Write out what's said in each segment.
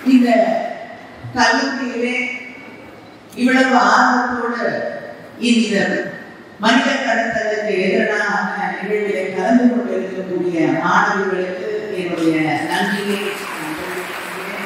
இந்த கல்லூரியிலே இவ்வளவு ஆர்வத்தோடு இந்த மனித கடத்தலுக்கு எதிரான நிகழ்விலே கலந்து கொண்டிருக்கக்கூடிய மாணவர்களுக்கு என்னுடைய நன்றியை நான் தெரிவிக்கிறேன்.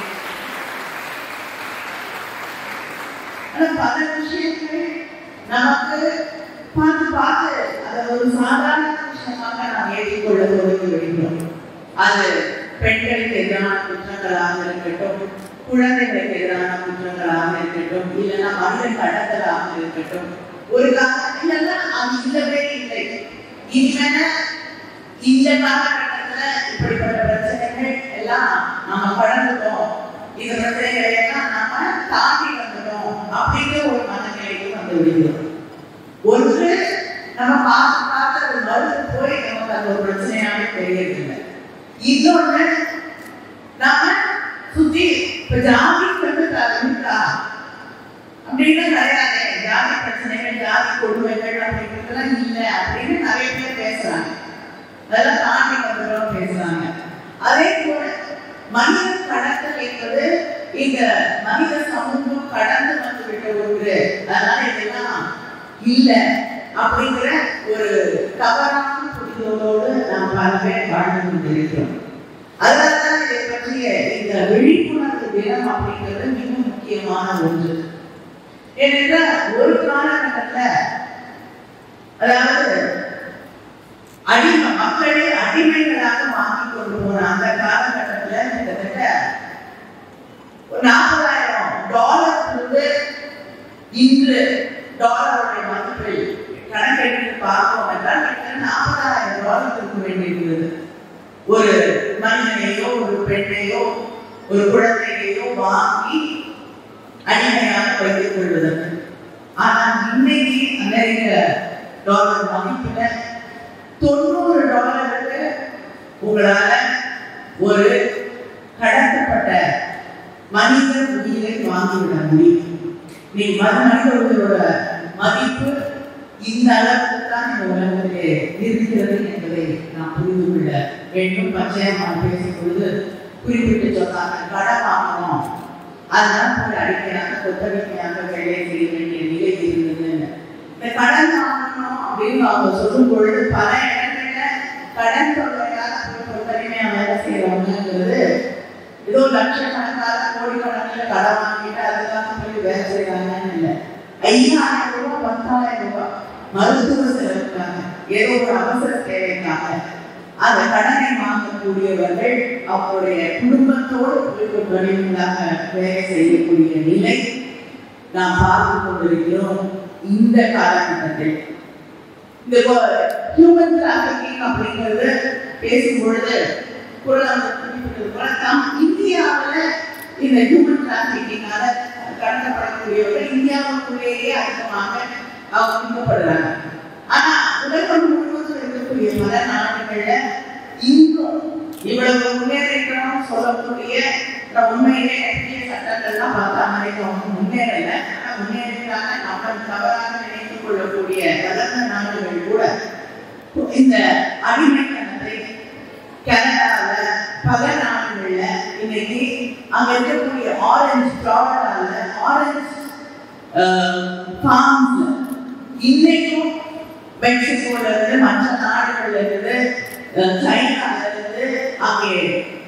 ஆனா பல விஷயங்கள் நமக்கு பார்த்து பார்த்து அதை ஒரு சாதாரண விஷயமாக நாம் ஏற்றுக்கொள்ள தொடங்கி விடுகிறோம் அது பெண்களுக்கு எதிரான குற்றங்களாக இருக்கட்டும் குழந்தைகளுக்கு எதிரான குற்றங்களாக இருக்கட்டும் இல்லைன்னா மனித கடத்தலாக இருக்கட்டும் ஒரு காலத்துல அது இல்லவே இல்லை இனிமேல இந்த காலகட்டத்துல இப்படிப்பட்ட பிரச்சனைகள் எல்லாம் நம்ம கடந்துட்டோம் இந்த பிரச்சனைகளை எல்லாம் நாம தாண்டி வந்துட்டோம் அப்படிங்கிற ஒரு மனநிலைக்கு வந்து விடுகிறோம் ஒன்று நம்ம பார்த்து பார்த்து அது மறுத்து போய் நமக்கு அது ஒரு பிரச்சனையாவே தெரியறதில்லை இன்னொன்னு நாம சுத்தி இப்ப ஜாதி வந்து இருக்கா அப்படின்னு கிடையாது ஜாதி பிரச்சனைகள் ஜாதி கொடுமைகள் அப்படிங்கிறதுலாம் இல்லை அப்படின்னு நிறைய பேர் பேசுறாங்க அதெல்லாம் தாண்டி வந்துடும் பேசுறாங்க அதே போல மனித கடத்தல் என்பது இந்த மனித சமூகம் கடந்து வந்து விட்ட ஒன்று அதனால இதெல்லாம் இல்ல அப்படிங்கிற ஒரு தவறான புரிதலோடு நாம் பல பேர் வாழ்ந்து கொண்டிருக்கிறோம் அதனால்தான் இதை பற்றிய இந்த விழிப்புணர்வு தினம் அப்படிங்கிறது மிக முக்கியமான ஒன்று ஏனென்றால் ஒரு காலகட்டத்துல அதாவது அடிமை மக்களை அடிமைகளாக மாற்றி கொண்டு போன அந்த காலகட்டத்துல கிட்டத்தட்ட ஒரு நாற்பதாயிரம் டாலர் இருந்து இன்று டாலருடைய மதிப்பை கணக்கெடுத்து பார்த்தோம் என்றால் கிட்டத்தட்ட நாற்பதாயிரம் டாலர் இருக்க வேண்டியிருக்கிறது ஒரு மனிதனையோ ஒரு பெண்ணையோ ஒரு குழந்தையோ வாங்கி அடிமையாக வைத்துக் கொள்வதற்கு ஆனால் இன்னைக்கு அமெரிக்க டாலர் மதிப்புல தொண்ணூறு டாலருக்கு உங்களால ஒரு கடத்தப்பட்ட மனித உயிரை வாங்கிவிட முடியும் நீ மறு மனித உயிரோட மதிப்பு இந்த அளவுக்கு தான் இந்த உலகத்திலே இருக்கிறது என்பதை நாம் புரிந்து கொள்ள வேண்டும் பச்சையம்மா பேசும் பொழுது குறிப்பிட்டு சொன்னாங்க கடன் வாங்கணும் அதனால போய் அடிக்கையாக கொத்தடிக்கையாக வேலை செய்ய வேண்டிய நிலை இருந்ததுன்னு இந்த கடன் வாங்கணும் அப்படின்னு அவங்க சொல்லும் பொழுது பல இடங்கள்ல கடன் தொகையாக போய் கொத்தடிமையா வேலை செய்யறவங்கிறது ஏதோ லட்சக்கணக்கான கோடிக்கணக்கில் கடன் வாங்கிட்டு அதுக்காக போய் வேலை செய்யறாங்கன்னு இல்லை ஐயாயிரம் ரூபாய் பத்தாயிரம் ரூபாய் மருத்துவ செலவுக்காக ஏதோ ஒரு அவசர தேவைக்காக அந்த கடனை வாங்கக்கூடியவர்கள் அவருடைய குடும்பத்தோடு குடும்பங்களாக வேலை செய்யக்கூடிய நிலை நாம் பார்த்து கொண்டிருக்கிறோம் இந்த காலகட்டத்தில் இந்த ஹியூமன் டிராபிகிங் அப்படிங்கிறது பேசும் பொழுது குரல் குறிப்பிட்டது போல நாம் இந்தியாவில் இந்த ஹியூமன் டிராபிகிங்கால கடத்தப்படக்கூடியவர்கள் இந்தியாவுக்குள்ளேயே அதிகமாக அவங்க துன்பப்படுறாங்க ஆனா உலகம் முழுவதும் இருக்கக்கூடிய பல நாடுகள்ல இன்னும் இவ்வளவு முன்னேறிக்கிறோம் சொல்லக்கூடிய இந்த உண்மையிலே புதிய சட்டங்கள்லாம் பார்த்தா அமெரிக்கா ஒன்றும் முன்னேறல ஆனா முன்னேறிட்டாங்க நம்ம தவறாக நினைத்துக் கொள்ளக்கூடிய வளர்ந்த நாடுகள் கூட இந்த அடிமைத்தனத்தை கனடால பல நாடுகள்ல இன்னைக்கு அங்க இருக்கக்கூடிய ஆரஞ்சு ப்ராடக்டால ஆரஞ்சு ஃபார்ம்ஸ்ல இன்னைக்கும் மெக்சிகோல இருந்து மற்ற நாடுகள்ல இருந்து சைனால இருந்து அங்கே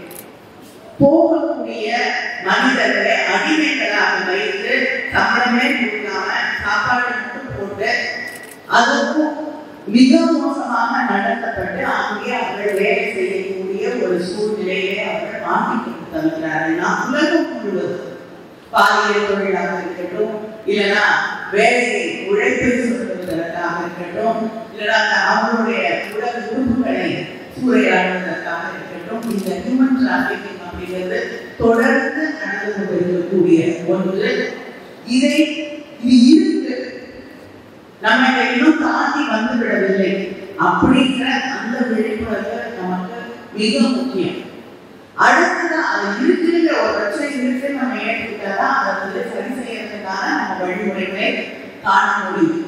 போகக்கூடிய மனிதர்களை அடிமைகளாக வைத்து சம்பளமே கொடுக்காம சாப்பாடு மட்டும் போட்டு அதுவும் மிக மோசமாக நடத்தப்பட்டு அங்கே அவர்கள் வேலை செய்யக்கூடிய ஒரு சூழ்நிலையை அவர்கள் மாற்றிக்கொண்டு தருகிறார்கள் நாம் உலகம் முழுவதும் பாலியல் தொழிலாக இருக்கட்டும் இல்லைன்னா வேலையை உழைப்பை சொல்வதற்காக இருக்கட்டும் இல்லைன்னா அவங்களுடைய உடல் உறுப்புகளை சூறையாடுவதற்காக இருக்கட்டும் இந்த ஹியூமன் டிராபிகிங் அப்படிங்கிறது தொடர்ந்து நடந்து கொண்டிருக்கக்கூடிய ஒன்று இதை இது இருக்கு நம்ம இதை இன்னும் தாண்டி வந்து விடவில்லை அப்படிங்கிற அந்த விழிப்புணர்வு நமக்கு மிக முக்கியம் அடுத்தது அது இருக்குங்கிற ஒரு பிரச்சனை இருக்கு நம்ம ஏற்றுக்கிட்டாதான் அதை வந்து சரி செய்யறதுக்கான நம்ம வழிமுறைகளை காண முடியும்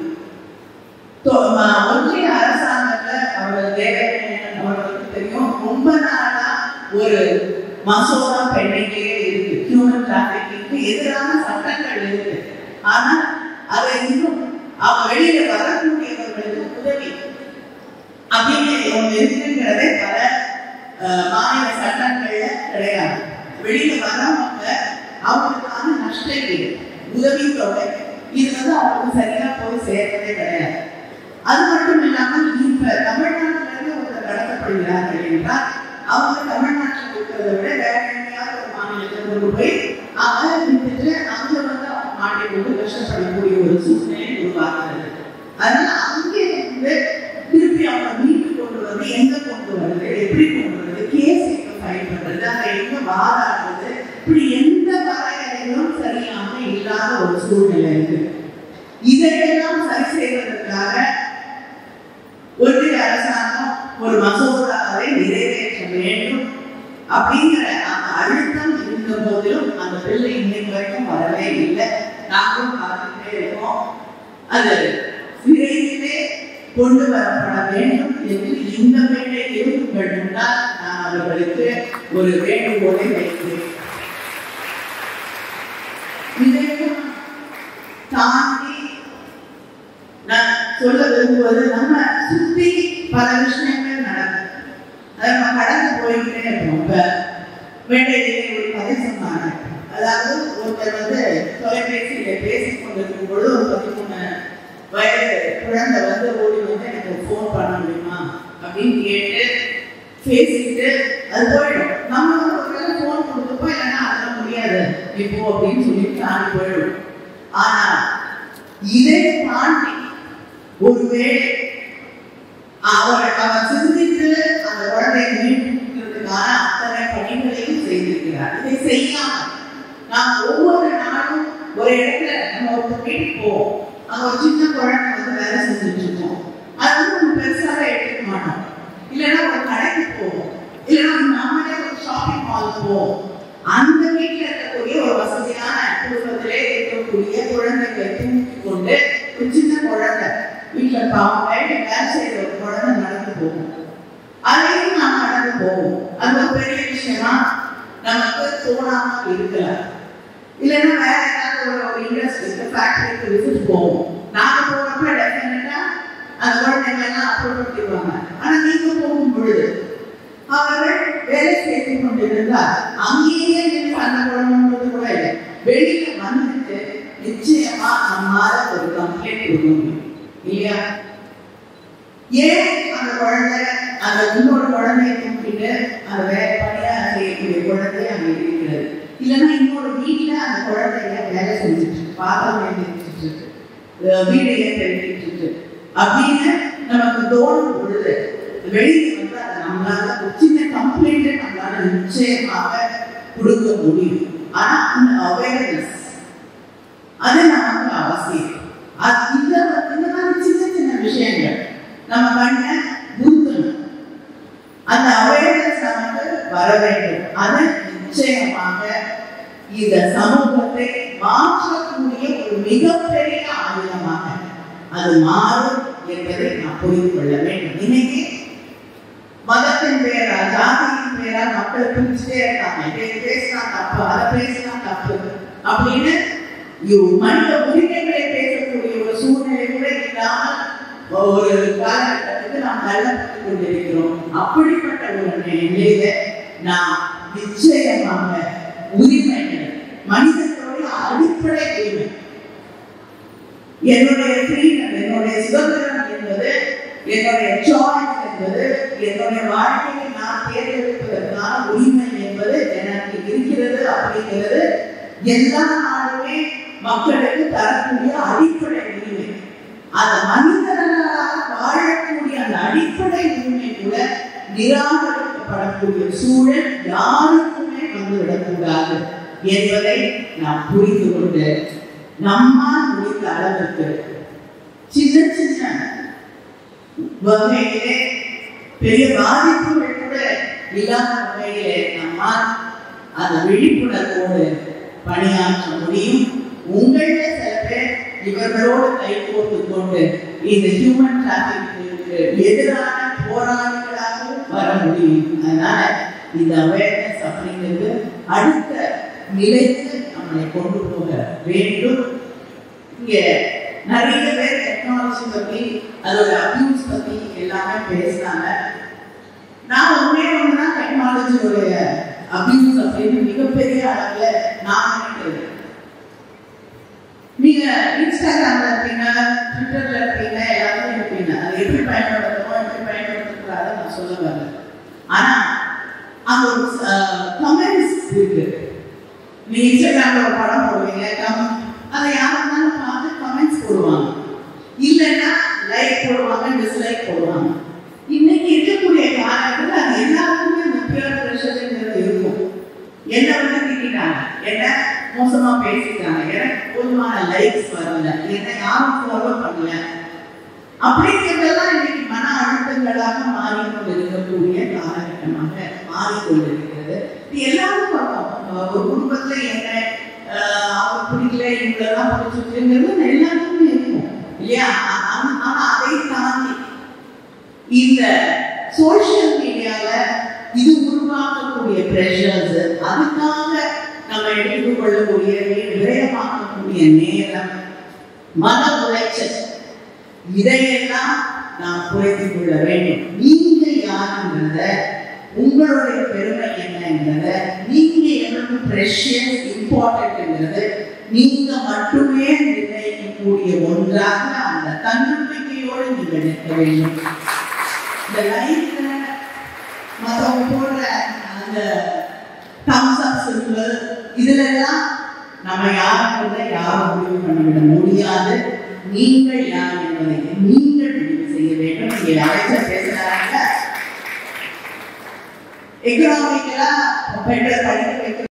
ஒன்றிய அரசாங்கத்துல அவர்கள் தேவையான அவர்களுக்கு தெரியும் ரொம்ப நாளா ஒரு மசோதா பெண்ணிலேயே இருக்கு ஹியூமன் டிராபிக்கிங்க்கு எதிரான சட்டங்கள் இருக்கு ஆனா அதை இன்னும் அவங்க வெளியில வரக்கூடியவர்களுக்கு உதவி அப்படின்னு ஒண்ணு இருக்குங்கிறதே பல அஹ், மாநில சட்டங்கள்ல கிடையாது வெளியில வர்றவங்க அவங்களுக்கான நஷ்டஈடு உதவி தொகை இது வந்து அவங்களுக்கு சரியா போய் சேர்றதே கிடையாது அது மட்டும் இல்லாமல் இப்ப தமிழ்நாட்டில இருந்து ஒருத்தர் கடத்தப்படுகிறார்கள் என்றால் அவங்க தமிழ்நாட்டில் இருக்கிறத விட வேற எங்கேயாவது ஒரு மாநிலத்தில் கொண்டு போய் அவங்க விட்டுட்டு அங்க வந்து அவங்க மாட்டிக்கொண்டு கஷ்டப்படக்கூடிய ஒரு சூழ்நிலை உருவாகிறது அதனால அங்கே இருந்து திருப்பி அவங்க மீட்டு கொண்டு வந்து எங்க கொண்டு வருது எப்படி கொண்டு வருது கேஸ் எங்க ஃபைல் பண்றது அதை எங்க வாதாடுறது இப்படி எந்த வரையறைகளும் சரியாக இல்லாத ஒரு சூழ்நிலை இருக்கு இதையெல்லாம் சரி செய்வதற்காக ஒன்றிய அரசாங்கம் ஒரு மசோதாவை நிறைவேற்ற வேண்டும் அப்படிங்கிற அந்த அழுத்தம் இருந்த போதிலும் அந்த பிள்ளை இன்னைக்கு வரைக்கும் வரவே இல்லை நாங்களும் பார்த்துட்டே இருக்கோம் அது விரைவிலே கொண்டு வரப்பட வேண்டும் என்று இந்த வேளையில் உங்கள் முன்னால் நான் அவர்களுக்கு ஒரு வேண்டுகோளை வைக்கிறேன் இதையும் தாண்டி நான் சொல்ல விரும்புவது நம்ம சுத்தி பல விஷயங்கள் நடக்கும் அதை நம்ம கடந்து போய்கிட்டே இருக்கோம் இப்ப வேட்டையிலே ஒரு கதை சொன்னாங்க அதாவது ஒருத்தர் வந்து தொலைபேசியில பேசிக் கொண்டிருக்கும் பொழுது ஒரு பதிமூணு வயது குழந்தை வந்து ஓடி வந்து எனக்கு ஃபோன் பண்ண முடியுமா அப்படின்னு கேட்டு பேசிட்டு அது போயிடும் நம்ம வந்து ஒரு வேளை ஃபோன் கொடுத்துப்போம் இல்லைன்னா அதெல்லாம் முடியாது இப்போ அப்படின்னு சொல்லி தாண்டி போயிடும் ஆனா இதை தாண்டி ஒருவேளை அவர் அவர் சிந்தித்து அந்த குழந்தையை மீட்கிறதுக்கான அத்தனை பணிகளையும் செய்திருக்கிறார் இதை செய்யாமல் நாம் ஒவ்வொரு நாளும் ஒரு இடத்துல நம்ம ஒரு வீட்டுக்கு போவோம் அங்க ஒரு சின்ன குழந்தை வந்து வேலை செஞ்சுட்டு இருக்கோம் அது வந்து நம்ம பெருசாக எடுத்துக்க மாட்டோம் இல்லைன்னா ஒரு கடைக்கு போவோம் இல்லைன்னா நாமளே ஒரு ஷாப்பிங் மால் போவோம் அந்த வீட்டில் இருக்கக்கூடிய ஒரு வசதியான குடும்பத்திலே இருக்கக்கூடிய குழந்தைகளை தூக்கி கொண்டு ஒரு சின்ன குழந்தை வீட்டில் பாவம் வேலை வேலை செய்யற ஒரு குழந்தை நடந்து போகும் அதையும் நாம் நடந்து போவோம் அது ஒரு பெரிய விஷயமா நமக்கு தோணாம இருக்கல இல்லைன்னா வேற ஏதாவது ஒரு ஒரு இண்டஸ்ட்ரிக்கு ஃபேக்டரிக்கு விசிட் போவோம் நாங்க போறப்ப டெஃபினட்டா அந்த குழந்தைங்க எல்லாம் அப்ரோட் பண்ணிடுவாங்க ஆனா நீங்க போகும் பொழுது அவர்கள் வேலை செய்து கொண்டிருந்தால் அங்கேயே நின்று சண்டை போடணுன்றது கூட இல்லை வெளியில வந்துட்டு நிச்சயமா நம்மால ஒரு கம்ப்ளைண்ட் கொடுக்க முடியும் இல்லையா ஏன் அந்த குழந்தை அந்த இன்னொரு குழந்தையை தூக்கிட்டு அந்த வேலை பணியா செய்யக்கூடிய குழந்தை அங்க இருக்கிறது இல்லைன்னா இன்னொரு வீட்டுல அந்த குழந்தைய வேலை செஞ்சுட்டு இருக்கு பாத்திரம் எழுதிட்டு இருக்கு அஹ் வீடையே பெருக்கிட்டு இருக்கு அப்படின்னு நமக்கு தோணும் பொழுது வெளியே வந்து அதை நம்மளால ஒரு சின்ன கம்ப்ளைண்ட் நம்மளால நிச்சயமாக கொடுக்க முடியும் ஆனா அந்த அவேர்னஸ் அது நமக்கு அவசியம் அது இந்த இந்த மாதிரி சின்ன சின்ன விஷயங்கள் நம்ம பண்ண புத்தணும் அந்த அவேர்னஸ் நமக்கு வர வேண்டும் அது நிச்சயமாக இந்த சமூகத்தை மாற்றக்கூடிய ஒரு மிகப்பெரிய ஆயுதமாக அது மாறும் என்பதை நாம் புரிந்து கொள்ள வேண்டும் இன்னைக்கு மதத்தின் பேரா ஜாதியின் பேரா மக்கள் பிரிச்சுட்டே இருக்காங்க இதை பேசினா தப்பு அதை பேசினா தப்பு அப்படின்னு இவ் மனித உரிமைகளை பேசக்கூடிய ஒரு சூழ்நிலை கூட இல்லாமல் ஒரு காலகட்டத்துக்கு நாம் தள்ளப்பட்டுக் கொண்டிருக்கிறோம் அப்படிப்பட்ட ஒரு நிலையில நாம் நிச்சயமாக உரிமைகள் மனிதனுடைய அடிப்படை உரிமை என்னுடைய ஃப்ரீடம் என்னுடைய சுதந்திரம் என்பது என்னுடைய சாய்ஸ் என்பது என்னுடைய வாழ்க்கையை நான் தேர்ந்தெடுப்பதற்கான உரிமை என்பது எனக்கு இருக்கிறது அப்படிங்கிறது எல்லா நாளுமே மக்களுக்கு தரக்கூடிய அடிப்படை உரிமை அந்த மனிதர்களால் வாழக்கூடிய அந்த அடிப்படை உரிமை கூட நிராகரிக்கப்படக்கூடிய சூழல் யாருக்குமே வந்துவிடக்கூடாது என்பதை நாம் புரிந்து கொண்டு நம்மால் முடிந்த அளவுக்கு சின்ன சின்ன வகையிலே பெரிய பாதிப்புகள் கூட இல்லாத வகையிலே நம்மால் அந்த விழிப்புணர்வோடு பணியாற்ற முடியும் உங்களில் சில பேர் இவர்களோடு கைகோர்த்து கொண்டு இந்த ஹியூமன் டிராபிக்கு எதிரான போராளிகளாகவும் வர முடியும் அதனால இந்த அவேர்னஸ் அப்படிங்கிறது அடுத்த நிலைக்கு நம்மளை கொண்டு போக வேண்டும் இங்க நிறைய பேர் டெக்னாலஜி பத்தி அதோட அபியூஸ் பத்தி எல்லாமே பேசுறாங்க நான் ஒன்றே ஒண்ணுதான் டெக்னாலஜியோடைய அபியூஸ் அப்படின்னு மிகப்பெரிய அளவுல நான் நினைக்கிறேன் நீங்க இன்ஸ்டாகிராம்ல இருப்பீங்க ட்விட்டர்ல இருப்பீங்க எல்லாத்தையும் இருப்பீங்க அது எப்படி பயன்படுத்தணும் எப்படி பயன்படுத்தக்கூடாது நான் சொல்ல வரல ஆனா அங்க ஒரு கமெண்ட்ஸ் இருக்கு நீங்க இன்ஸ்டாகிராம்ல ஒரு படம் போடுவீங்க கம் அதை யாரா இருந்தாலும் பார்த்து கமெண்ட்ஸ் போடுவாங்க இல்லைன்னா லைக் போடுவாங்க டிஸ்லைக் போடுவாங்க இன்னைக்கு இருக்கக்கூடிய காலகட்டத்தில் அது எல்லாருக்குமே இந்த பியர் ப்ரெஷருங்கிறது இருக்கும் என்ன வந்து திட்டாங்க என்ன மோசமா பேசிட்டாங்க எனக்கு போதுமான லைக்ஸ் வரல என்ன யாரும் ஃபாலோ பண்ணல அப்படிங்கிறதெல்லாம் இன்னைக்கு மன அழுத்தங்களாக மாறிக்கொண்டு இருக்கக்கூடிய காலகட்டமாக மாறிக்கொண்டிருக்கிறது இது எல்லாரும் பார்ப்போம் ஒரு குடும்பத்துல என்ன ஆஹ் அவர் பிடிக்கல இவங்களெல்லாம் பிடிச்சிருக்குங்கிறது எல்லாருக்குமே இருக்கும் இல்லையா ஆ- ஆ- ஆனா அதை தாண்டி இந்த சோஷியல் மீடியால இது உருவாக்கக்கூடிய ப்ரெஷர்ஸ் அதுக்காக நம்ம எடுத்துக்கொள்ளக்கூடிய விரயமாக்கக்கூடிய நேரம் மன உளைச்சல் இதையெல்லாம் நாம் குறைத்து கொள்ள வேண்டும் நீங்க யாருங்கிறத உங்களுடைய பெருமை என்னங்கிறத நீங்க எவ்வளவு ப்ரெஷியஸ் இம்பார்ட்டன்ட்ங்கிறது நீங்க மட்டுமே நிர்ணயிக்கக்கூடிய ஒன்றாக அந்த தன்னம்பிக்கையோடு நீங்கள் நிற்க வேண்டும் இந்த லைஃப்ல மற்றவங்க போடுற அந்த தம்ஸ் அப் சிம்பிள் இதுல எல்லாம் நம்ம யாருக்குள்ள யாரும் முடிவு பண்ணிவிட முடியாது நீங்கள் யார் என்பதை நீங்கள் முடிவு செய்ய வேண்டும் இங்கே அமைச்சர் பேசுறாங்க எக்கனாமிக்கலா பெண்கள் படிக்க வைக்க